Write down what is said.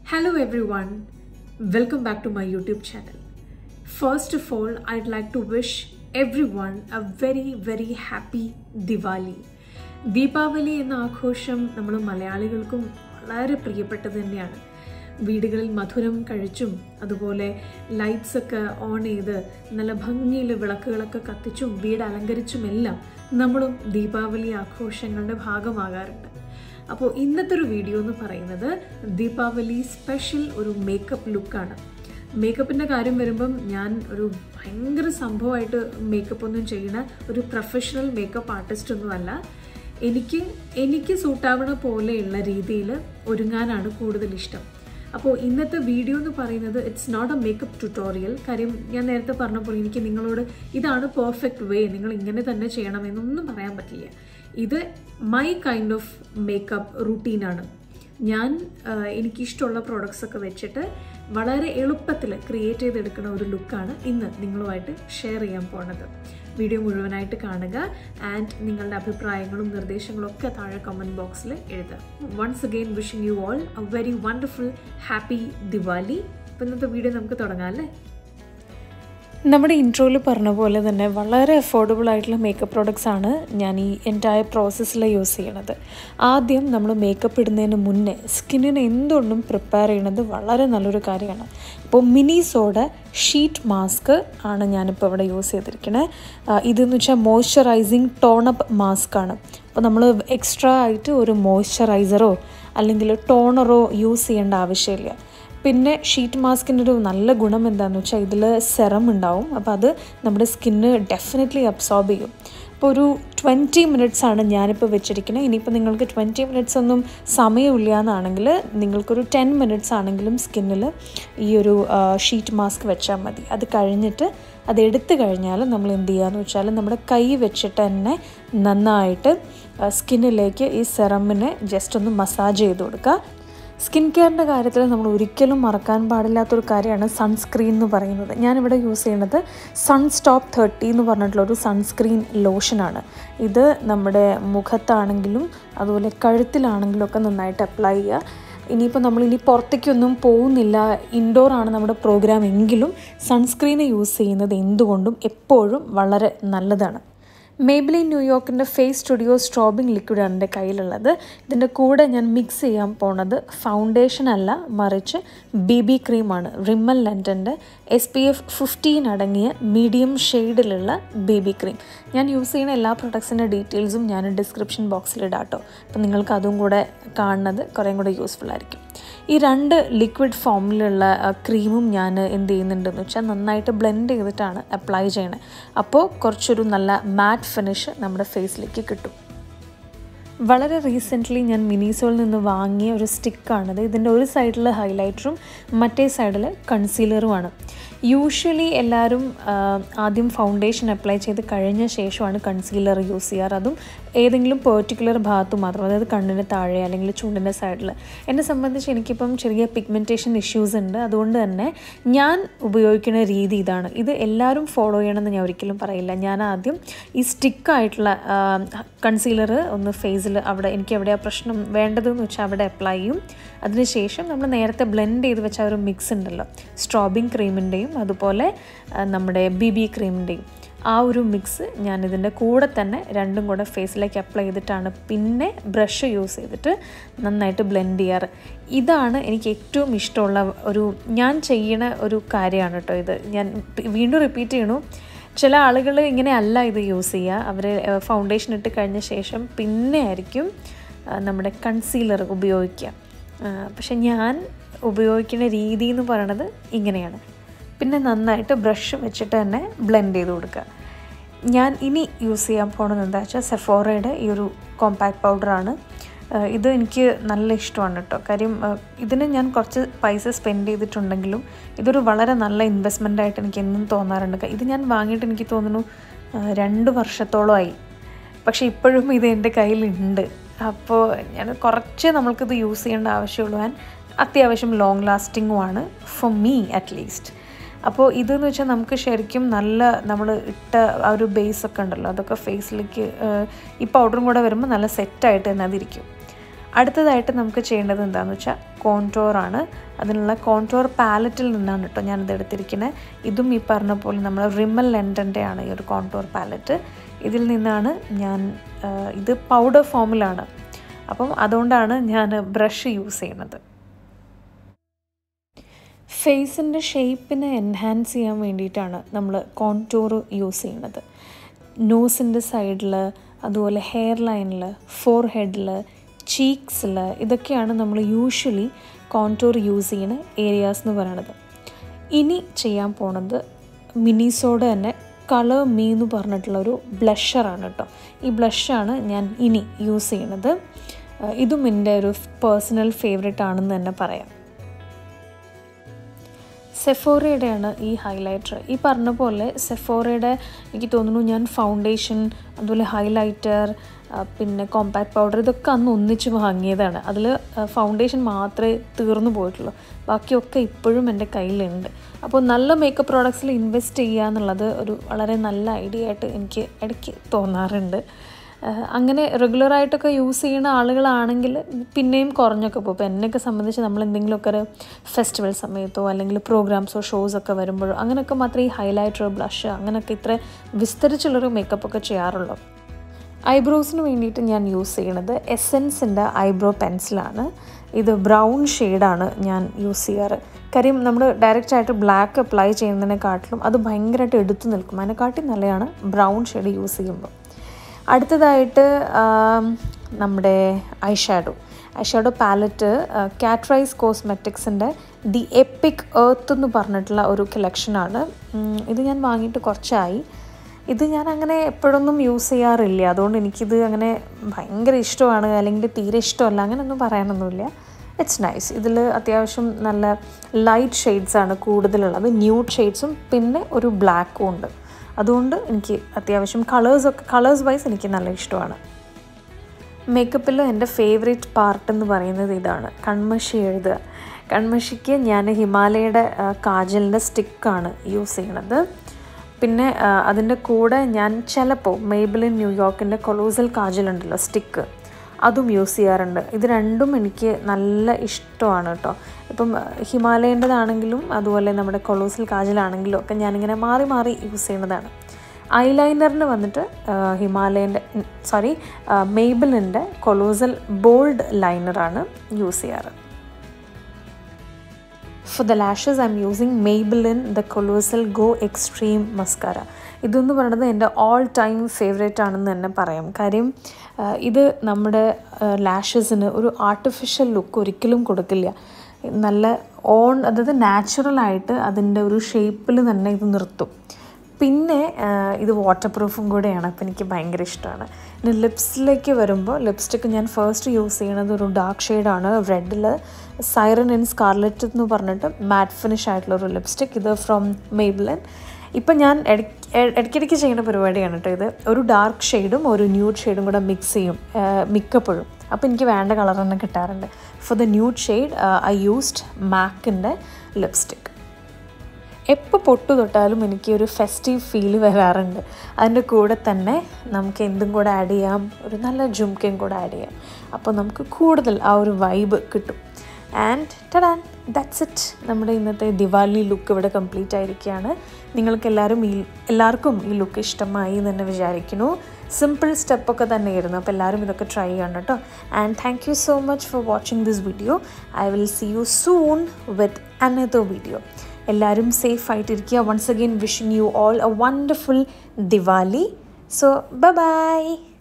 Hello everyone, welcome back to my YouTube channel. First of all, I'd like to wish everyone a very very happy Diwali. Deepavali എന്ന ആഘോഷം നമ്മൾ മലയാളികൾക്കും വളരെ പ്രിയപ്പെട്ടത് തന്നെയാണ് വീടുകളിൽ മധുരം കഴിച്ചും അതുപോലെ ലൈറ്റ്സ് ഒക്കെ ഓൺ ചെയ്ത് നല്ല ഭംഗിയിൽ വിളക്കുകളൊക്കെ കത്തിച്ചും വീട് അലങ്കരിച്ചുമെല്ലാം നമ്മളും ദീപാവലി ആഘോഷങ്ങളുടെ ഭാഗമാകാറുണ്ട് അപ്പോൾ ഇന്നത്തെ ഒരു വീഡിയോ എന്ന് പറയുന്നത് ദീപാവലി സ്പെഷ്യൽ ഒരു മേക്കപ്പ് ലുക്കാണ് മേക്കപ്പിൻ്റെ കാര്യം വരുമ്പം ഞാൻ ഒരു ഭയങ്കര സംഭവമായിട്ട് മേക്കപ്പ് ഒന്നും ചെയ്യുന്ന ഒരു പ്രൊഫഷണൽ മേക്കപ്പ് ആർട്ടിസ്റ്റ് ഒന്നുമല്ല എനിക്ക് എനിക്ക് സൂട്ടാവണ പോലെയുള്ള രീതിയിൽ ഒരുങ്ങാനാണ് കൂടുതൽ ഇഷ്ടം അപ്പോൾ ഇന്നത്തെ വീഡിയോ എന്ന് പറയുന്നത് it's not a makeup tutorial കാര്യം ഞാൻ നേരത്തെ പറഞ്ഞപ്പോൾ എനിക്ക് നിങ്ങളോട് ഇതാണ് പെർഫെക്റ്റ് വേ നിങ്ങൾ ഇങ്ങനെ തന്നെ ചെയ്യണമെന്നൊന്നും പറയാൻ പറ്റില്ല ഇത് മൈ കൈൻഡ് ഓഫ് മേക്കപ്പ് റുട്ടീനാണ് ഞാൻ എനിക്കിഷ്ടമുള്ള പ്രോഡക്ട്സ് ഒക്കെ വെച്ചിട്ട് വളരെ എളുപ്പത്തിൽ ക്രിയേറ്റ് ചെയ്തെടുക്കുന്ന ഒരു ലുക്കാണ് ഇന്ന് നിങ്ങളുമായിട്ട് ഷെയർ ചെയ്യാൻ പോണത് വീഡിയോ മുഴുവനായിട്ട് കാണുക ആൻഡ് നിങ്ങളുടെ അഭിപ്രായങ്ങളും നിർദ്ദേശങ്ങളും ഒക്കെ താഴെ കമൻറ്റ് ബോക്സിൽ എഴുതുക once again wishing you all a very wonderful happy Diwali അപ്പോൾ ഇന്നത്തെ വീഡിയോ നമുക്ക് തുടങ്ങാം അല്ലേ നമ്മുടെ ഇൻട്രോയിൽ പറഞ്ഞ പോലെ തന്നെ വളരെ അഫോർഡബിൾ ആയിട്ടുള്ള മേക്കപ്പ് പ്രോഡക്റ്റ്സ് ആണ് ഞാൻ ഈ എൻറ്റയർ പ്രോസസ്സിൽ യൂസ് ചെയ്യണത് ആദ്യം നമ്മൾ മേക്കപ്പ് ഇടുന്നതിന് മുന്നേ സ്കിന്നിന് എന്തുകൊണ്ടും പ്രിപ്പയർ ചെയ്യണത് വളരെ നല്ലൊരു കാര്യമാണ് അപ്പോൾ മിനിസോടെ ഷീറ്റ് മാസ്ക് ആണ് ഞാനിപ്പോൾ ഇവിടെ യൂസ് ചെയ്തിരിക്കുന്നത് ഇതെന്ന് വെച്ചാൽ മോയ്സ്ചറൈസിങ് ടോണപ്പ് മാസ്ക് ആണ് അപ്പോൾ നമ്മൾ എക്സ്ട്രാ ആയിട്ട് ഒരു മോയ്സ്ചറൈസറോ അല്ലെങ്കിൽ ടോണറോ യൂസ് ചെയ്യേണ്ട ആവശ്യമില്ല പിന്നെ ഷീറ്റ് മാസ്കിൻ്റെ ഒരു നല്ല ഗുണം എന്താണെന്ന് വെച്ചാൽ ഇതിൽ സെറം ഉണ്ടാവും അപ്പോൾ അത് നമ്മുടെ സ്കിന്ന് ഡെഫിനറ്റ്ലി അബ്സോർബ് ചെയ്യും അപ്പോൾ ഒരു ട്വൻറ്റി മിനിറ്റ്സ് ആണ് ഞാനിപ്പോൾ വെച്ചിരിക്കുന്നത് ഇനിയിപ്പോൾ നിങ്ങൾക്ക് ട്വൻറ്റി മിനിറ്റ്സ് ഒന്നും സമയമില്ല എന്നാണെങ്കിൽ നിങ്ങൾക്കൊരു ടെൻ മിനിറ്റ്സ് ആണെങ്കിലും സ്കിന്നിൽ ഈ ഒരു ഷീറ്റ് മാസ്ക് വെച്ചാൽ മതി അത് കഴിഞ്ഞിട്ട് അത് എടുത്തു കഴിഞ്ഞാൽ നമ്മൾ എന്ത് ചെയ്യുകയെന്ന് വെച്ചാൽ നമ്മുടെ കൈ വെച്ചിട്ട് തന്നെ നന്നായിട്ട് സ്കിന്നിലേക്ക് ഈ സെറമിനെ ജസ്റ്റ് ഒന്ന് മസാജ് ചെയ്ത് കൊടുക്കുക സ്കിൻ കെയറിൻ്റെ കാര്യത്തിൽ നമ്മൾ ഒരിക്കലും മറക്കാൻ പാടില്ലാത്തൊരു കാര്യമാണ് സൺസ്ക്രീൻ എന്ന് പറയുന്നത് ഞാനിവിടെ യൂസ് ചെയ്യുന്നത് സൺ സ്റ്റോപ്പ് തേർട്ടി എന്ന് പറഞ്ഞിട്ടുള്ള ഒരു സൺസ്ക്രീൻ ലോഷനാണ് ഇത് നമ്മുടെ മുഖത്താണെങ്കിലും അതുപോലെ കഴുത്തിലാണെങ്കിലും ഒക്കെ നന്നായിട്ട് അപ്ലൈ ചെയ്യുക ഇനിയിപ്പോൾ നമ്മൾ ഇനി പുറത്തേക്കൊന്നും പോകുന്നില്ല ഇൻഡോർ ആണ് നമ്മുടെ പ്രോഗ്രാം എങ്കിലും സൺസ്ക്രീൻ യൂസ് ചെയ്യുന്നത് എന്തുകൊണ്ടും എപ്പോഴും വളരെ നല്ലതാണ് മേബിലി ന്യൂയോർക്കിൻ്റെ ഫേസ് സ്റ്റുഡിയോ സ്ട്രോബിങ് ലിക്വിഡാണ് എൻ്റെ കയ്യിലുള്ളത് ഇതിൻ്റെ കൂടെ ഞാൻ മിക്സ് ചെയ്യാൻ പോണത് ഫൗണ്ടേഷൻ അല്ല മറിച്ച് ബി ബി ക്രീമാണ് റിമ്മൽ ലെൻറ്റൻ്റെ എസ് പി എഫ് ഫിഫ്റ്റീൻ അടങ്ങിയ മീഡിയം ഷെയ്ഡിലുള്ള ബി ബി ക്രീം ഞാൻ യൂസ് ചെയ്യുന്ന എല്ലാ പ്രൊഡക്ട്സിൻ്റെ ഡീറ്റെയിൽസും ഞാൻ ഡിസ്ക്രിപ്ഷൻ ബോക്സിൽ ഇടാം കേട്ടോ അപ്പോൾ നിങ്ങൾക്ക് അതും കൂടെ കാണുന്നത് കുറേയും കൂടെ യൂസ്ഫുൾ ആയിരിക്കും ഈ രണ്ട് ലിക്വിഡ് ഫോമിലുള്ള ക്രീമും ഞാൻ എന്ത് ചെയ്യുന്നുണ്ടെന്ന് വെച്ചാൽ നന്നായിട്ട് ബ്ലെൻഡ് ചെയ്തിട്ടാണ് അപ്ലൈ ചെയ്യണത് അപ്പോൾ കുറച്ചൊരു നല്ല മാറ്റ് ഫിനിഷ് നമ്മുടെ ഫേസിലേക്ക് കിട്ടും വളരെ റീസെൻ്റ്ലി ഞാൻ മിനിസോളിൽ നിന്ന് വാങ്ങിയ ഒരു സ്റ്റിക്കാണിത് ഇതിൻ്റെ ഒരു സൈഡിൽ ഹൈലൈറ്ററും മറ്റേ സൈഡിൽ കൺസീലറുമാണ് യൂഷ്വലി എല്ലാവരും ആദ്യം ഫൗണ്ടേഷൻ അപ്ലൈ ചെയ്ത് കഴിഞ്ഞ ശേഷമാണ് കൺസീലർ യൂസ് ചെയ്യാറ് അതും ഏതെങ്കിലും പെർട്ടിക്കുലർ ഭാഗത്ത് മാത്രം അതായത് കണ്ണിന് താഴെ അല്ലെങ്കിൽ ചുണ്ടിൻ്റെ സൈഡിൽ എന്നെ സംബന്ധിച്ച് എനിക്കിപ്പം ചെറിയ പിഗ്മെൻറ്റേഷൻ ഇഷ്യൂസ് ഉണ്ട് അതുകൊണ്ട് തന്നെ ഞാൻ ഉപയോഗിക്കുന്ന രീതി ഇതാണ് ഇത് എല്ലാവരും ഫോളോ ചെയ്യണമെന്ന് ഞാൻ ഒരിക്കലും പറയില്ല ഞാൻ ആദ്യം ഈ സ്റ്റിക്കായിട്ടുള്ള കൺസീലർ ഒന്ന് ഫേസിൽ അവിടെ എനിക്ക് എവിടെയാണ് പ്രശ്നം വേണ്ടതെന്ന് വെച്ചാൽ അവിടെ അപ്ലൈ ചെയ്യും അതിനുശേഷം നമ്മൾ നേരത്തെ ബ്ലെൻഡ് ചെയ്ത് വെച്ച ഒരു മിക്സ് ഉണ്ടല്ലോ സ്ട്രോബിങ് ക്രീമിൻ്റെയും അതുപോലെ നമ്മുടെ ബി ബി ക്രീമിൻ്റെയും ആ ഒരു മിക്സ് ഞാൻ ഇതിൻ്റെ കൂടെ തന്നെ രണ്ടും കൂടെ ഫേസിലേക്ക് അപ്ലൈ ചെയ്തിട്ടാണ് പിന്നെ ബ്രഷ് യൂസ് ചെയ്തിട്ട് നന്നായിട്ട് ബ്ലെൻഡ് ചെയ്യാറ് ഇതാണ് എനിക്ക് ഏറ്റവും ഇഷ്ടമുള്ള ഒരു ഞാൻ ചെയ്യണ ഒരു കാര്യമാണ് കേട്ടോ ഇത് ഞാൻ വീണ്ടും റിപ്പീറ്റ് ചെയ്യണു ചില ആളുകൾ ഇങ്ങനെ അല്ല ഇത് യൂസ് ചെയ്യുക അവർ ഫൗണ്ടേഷൻ ഇട്ട് കഴിഞ്ഞ ശേഷം പിന്നെ ആയിരിക്കും നമ്മുടെ കൺസീലർ ഉപയോഗിക്കുക പക്ഷെ ഞാൻ ഉപയോഗിക്കുന്ന രീതി എന്ന് പറയണത് ഇങ്ങനെയാണ് പിന്നെ നന്നായിട്ട് ബ്രഷ് വെച്ചിട്ട് തന്നെ ബ്ലെൻഡ് ചെയ്ത് കൊടുക്കുക ഞാൻ ഇനി യൂസ് ചെയ്യാൻ പോണത് എന്താ വെച്ചാൽ സെഫോറയുടെ ഈ ഒരു കോമ്പാക്ട് പൗഡറാണ് ഇത് എനിക്ക് നല്ല ഇഷ്ടമാണ് കേട്ടോ കാര്യം ഇതിന് ഞാൻ കുറച്ച് പൈസ സ്പെൻഡ് ചെയ്തിട്ടുണ്ടെങ്കിലും ഇതൊരു വളരെ നല്ല ഇൻവെസ്റ്റ്മെൻ്റ് ആയിട്ട് എനിക്ക് എന്നും തോന്നാറുണ്ട് ഇത് ഞാൻ വാങ്ങിയിട്ട് എനിക്ക് തോന്നുന്നു രണ്ട് വർഷത്തോളമായി പക്ഷേ ഇപ്പോഴും ഇത് എൻ്റെ കയ്യിലുണ്ട് അപ്പോൾ ഞാൻ കുറച്ച് നമ്മൾക്കിത് യൂസ് ചെയ്യേണ്ട ആവശ്യമുള്ളൂ ആൻഡ് അത്യാവശ്യം ലോങ് ലാസ്റ്റിങ്ങുമാണ് ഫോർ മീ അറ്റ്ലീസ്റ്റ് അപ്പോൾ ഇതെന്ന് വെച്ചാൽ നമുക്ക് ശരിക്കും നല്ല നമ്മൾ ഇട്ട ആ ഒരു ബേസ് ഒക്കെ ഉണ്ടല്ലോ അതൊക്കെ ഫേസിലേക്ക് ഈ പൗഡറും കൂടെ വരുമ്പോൾ നല്ല സെറ്റായിട്ട് തന്നെ അതിരിക്കും അടുത്തതായിട്ട് നമുക്ക് ചെയ്യേണ്ടത് എന്താണെന്ന് വെച്ചാൽ കോൺടോറാണ് അതിനുള്ള കോൺടോർ പാലറ്റിൽ നിന്നാണ് കേട്ടോ ഞാനിത് എടുത്തിരിക്കുന്നത് ഇതും ഈ പറഞ്ഞ പോലെ നമ്മൾ റിമൽ ലെൻഡൻ്റെ ആണ് ഈ ഒരു കോൺടോർ പാലറ്റ് ഇതിൽ നിന്നാണ് ഞാൻ ഇത് പൗഡർ ഫോമിലാണ് അപ്പം അതുകൊണ്ടാണ് ഞാൻ ബ്രഷ് യൂസ് ചെയ്യുന്നത് ഫേസിൻ്റെ ഷേപ്പിനെ എൻഹാൻസ് ചെയ്യാൻ വേണ്ടിയിട്ടാണ് നമ്മൾ കോൺടൂർ യൂസ് ചെയ്യുന്നത് നോസിൻ്റെ സൈഡിൽ അതുപോലെ ഹെയർ ലൈനിൽ ഫോർ ഹെഡിൽ ചീക്സിൽ ഇതൊക്കെയാണ് നമ്മൾ യൂഷ്വലി കോൺടൂർ യൂസ് ചെയ്യുന്ന ഏരിയാസ് എന്ന് പറയണത് ഇനി ചെയ്യാൻ പോണത് മിനിസോഡ് തന്നെ കളർ മീ എന്ന് പറഞ്ഞിട്ടുള്ള ഒരു ബ്ലഷറാണ് കേട്ടോ ഈ ബ്ലഷാണ് ഞാൻ ഇനി യൂസ് ചെയ്യണത് ഇതും എൻ്റെ ഒരു പേഴ്സണൽ ഫേവറേറ്റ് ആണെന്ന് തന്നെ പറയാം സെഫോറയുടെയാണ് ഈ ഹൈലൈറ്റർ ഈ പറഞ്ഞ പോലെ സെഫോറയുടെ എനിക്ക് തോന്നുന്നു ഞാൻ ഫൗണ്ടേഷൻ അതുപോലെ ഹൈലൈറ്റർ പിന്നെ കോമ്പാക്ട് പൗഡർ ഇതൊക്കെ അന്ന് ഒന്നിച്ച് വാങ്ങിയതാണ് അതിൽ ഫൗണ്ടേഷൻ മാത്രമേ തീർന്നു പോയിട്ടുള്ളൂ ബാക്കിയൊക്കെ ഇപ്പോഴും എൻ്റെ കയ്യിലുണ്ട് അപ്പോൾ നല്ല മേക്കപ്പ് പ്രോഡക്ട്സിൽ ഇൻവെസ്റ്റ് ചെയ്യുക എന്നുള്ളത് ഒരു വളരെ നല്ല ഐഡിയ ആയിട്ട് എനിക്ക് ഇടയ്ക്ക് തോന്നാറുണ്ട് അങ്ങനെ റെഗുലറായിട്ടൊക്കെ യൂസ് ചെയ്യുന്ന ആളുകളാണെങ്കിൽ പിന്നെയും കുറഞ്ഞൊക്കെ പോകും ഇപ്പോൾ എന്നെയൊക്കെ സംബന്ധിച്ച് നമ്മൾ എന്തെങ്കിലുമൊക്കെ ഒരു ഫെസ്റ്റിവൽ സമയത്തോ അല്ലെങ്കിൽ പ്രോഗ്രാംസോ ഷോസൊക്കെ വരുമ്പോഴോ അങ്ങനെയൊക്കെ മാത്രമേ ഈ ഹൈലൈറ്റർ ബ്ലഷ് അങ്ങനെയൊക്കെ ഇത്ര വിസ്തരിച്ചുള്ളൊരു മേക്കപ്പൊക്കെ ചെയ്യാറുള്ളൂ ഐബ്രോസിന് വേണ്ടിയിട്ട് ഞാൻ യൂസ് ചെയ്യണത് എസെൻസിൻ്റെ ഐബ്രോ പെൻസിലാണ് ഇത് ബ്രൗൺ ഷെയ്ഡാണ് ഞാൻ യൂസ് ചെയ്യാറ് കാര്യം നമ്മൾ ഡയറക്റ്റ് ആയിട്ട് ബ്ലാക്ക് അപ്ലൈ ചെയ്യുന്നതിനെക്കാട്ടിലും അത് ഭയങ്കരമായിട്ട് എടുത്തു നിൽക്കും അതിനെക്കാട്ടി നല്ലതാണ് ബ്രൗൺ ഷെയ്ഡ് യൂസ് ചെയ്യുമ്പോൾ അടുത്തതായിട്ട് നമ്മുടെ eye shadow eye shadow palette Catrice കോസ്മെറ്റിക്സിൻ്റെ ദി എപ്പിക് എർത്ത് എന്ന് പറഞ്ഞിട്ടുള്ള ഒരു കളക്ഷനാണ് ഇത് ഞാൻ വാങ്ങിയിട്ട് കുറച്ചായി ഇത് ഞാൻ അങ്ങനെ എപ്പോഴൊന്നും യൂസ് ചെയ്യാറില്ല അതുകൊണ്ട് എനിക്കിത് അങ്ങനെ ഭയങ്കര ഇഷ്ടമാണ് അല്ലെങ്കിൽ തീരെ ഇഷ്ടമല്ല അങ്ങനെയൊന്നും പറയാനൊന്നുമില്ല ഇറ്റ്സ് നൈസ് ഇതിൽ അത്യാവശ്യം നല്ല ലൈറ്റ് ഷെയ്ഡ്സാണ് കൂടുതലുള്ളത് ന്യൂഡ് ഷെയ്ഡ്സും പിന്നെ ഒരു ബ്ലാക്കും ഉണ്ട് അതുകൊണ്ട് എനിക്ക് അത്യാവശ്യം കളേഴ്സൊക്കെ കളേഴ്സ് വൈസ് എനിക്ക് നല്ല ഇഷ്ടമാണ് മേക്കപ്പിൽ എൻ്റെ ഫേവറേറ്റ് പാർട്ട് എന്ന് പറയുന്നത് ഇതാണ് കൺമഷി എഴുതുക കൺമഷിക്ക് ഞാൻ ഹിമാലയയുടെ കാജലിൻ്റെ സ്റ്റിക്കാണ് യൂസ് ചെയ്യണത് പിന്നെ അതിൻ്റെ കൂടെ ഞാൻ ചിലപ്പോൾ മെയ്ബിളിൻ ന്യൂയോർക്കിൻ്റെ കൊളോസൽ കാജലുണ്ടല്ലോ സ്റ്റിക്ക് അതും യൂസ് ചെയ്യാറുണ്ട് ഇത് രണ്ടും എനിക്ക് നല്ല ഇഷ്ടമാണ് കേട്ടോ ഇപ്പം ഹിമാലയൻ്റെതാണെങ്കിലും അതുപോലെ നമ്മുടെ കൊളോസൽ കാജലാണെങ്കിലും ഒക്കെ ഞാനിങ്ങനെ മാറി മാറി യൂസ് ചെയ്യുന്നതാണ് ഐലൈനറിന് വന്നിട്ട് ഹിമാലയൻ്റെ സോറി മെയ്ബിളിൻ്റെ കൊളോസൽ ബോൾഡ് ലൈനറാണ് യൂസ് ചെയ്യാറ് for the lashes I'm using Maybelline the colossal go extreme mascara ഇതെന്ന് പറയുന്നത് എൻ്റെ ഓൾ ടൈം ഫേവറേറ്റ് ആണെന്ന് തന്നെ പറയാം കാര്യം ഇത് നമ്മുടെ ലാഷസിന് ഒരു ആർട്ടിഫിഷ്യൽ ലുക്ക് ഒരിക്കലും കൊടുക്കില്ല നല്ല ഓൺ അതായത് നാച്ചുറലായിട്ട് അതിൻ്റെ ഒരു ഷേപ്പിൽ തന്നെ ഇത് നിർത്തും പിന്നെ ഇത് വാട്ടർ പ്രൂഫും കൂടെയാണ് അപ്പോൾ എനിക്ക് ഭയങ്കര ഇഷ്ടമാണ് പിന്നെ ലിപ്സിലേക്ക് വരുമ്പോൾ ലിപ്സ്റ്റിക്ക് ഞാൻ ഫസ്റ്റ് യൂസ് ചെയ്യുന്നത് ഒരു ഡാർക്ക് ഷെയ്ഡാണ് റെഡിൽ സൈറൻ ആൻഡ് സ്കാർലറ്റ് എന്ന് പറഞ്ഞിട്ട് മാറ്റ് ഫിനിഷ് ആയിട്ടുള്ള ഒരു ലിപ്സ്റ്റിക് ഇത് ഫ്രം മെയ്ബിളൻ ഇപ്പം ഞാൻ ഇടയ്ക്കിടയ്ക്ക് ചെയ്യുന്ന പരിപാടിയാണ് കേട്ടോ ഇത് ഒരു ഡാർക്ക് ഷെയ്ഡും ഒരു ന്യൂഡ് ഷെയ്ഡും കൂടെ മിക്സ് ചെയ്യും മിക്കപ്പോഴും അപ്പോൾ എനിക്ക് വേണ്ട കളർ തന്നെ കിട്ടാറുണ്ട് for the nude shade I used മാക്കിൻ്റെ ലിപ്സ്റ്റിക് എപ്പോൾ പൊട്ടു തൊട്ടാലും എനിക്ക് ഒരു ഫെസ്റ്റീവ് ഫീൽ വരാറുണ്ട് അതിൻ്റെ കൂടെ തന്നെ നമുക്ക് എന്തും കൂടെ ആഡ് ചെയ്യാം ഒരു നല്ല ജുംക്കയും കൂടെ ആഡ് ചെയ്യാം അപ്പോൾ നമുക്ക് കൂടുതൽ ആ ഒരു വൈബ് കിട്ടും ആൻഡ് ടഡാൻ ദാറ്റ്സ് ഇറ്റ് നമ്മുടെ ഇന്നത്തെ ദിവാലി ലുക്ക് ഇവിടെ കംപ്ലീറ്റ് ആയിരിക്കുകയാണ് നിങ്ങൾക്ക് എല്ലാവരും ഈ എല്ലാവർക്കും ഈ ലുക്ക് ഇഷ്ടമായി എന്ന് തന്നെ വിചാരിക്കുന്നു സിമ്പിൾ സ്റ്റെപ്പൊക്കെ തന്നെയായിരുന്നു അപ്പോൾ എല്ലാവരും ഇതൊക്കെ ട്രൈ ചെയ്യണം കേട്ടോ and thank you so much for watching this video I will see you soon with another video എല്ലാവരും സേഫ് ആയിട്ടിരിക്കുക once again wishing you all a wonderful Diwali so by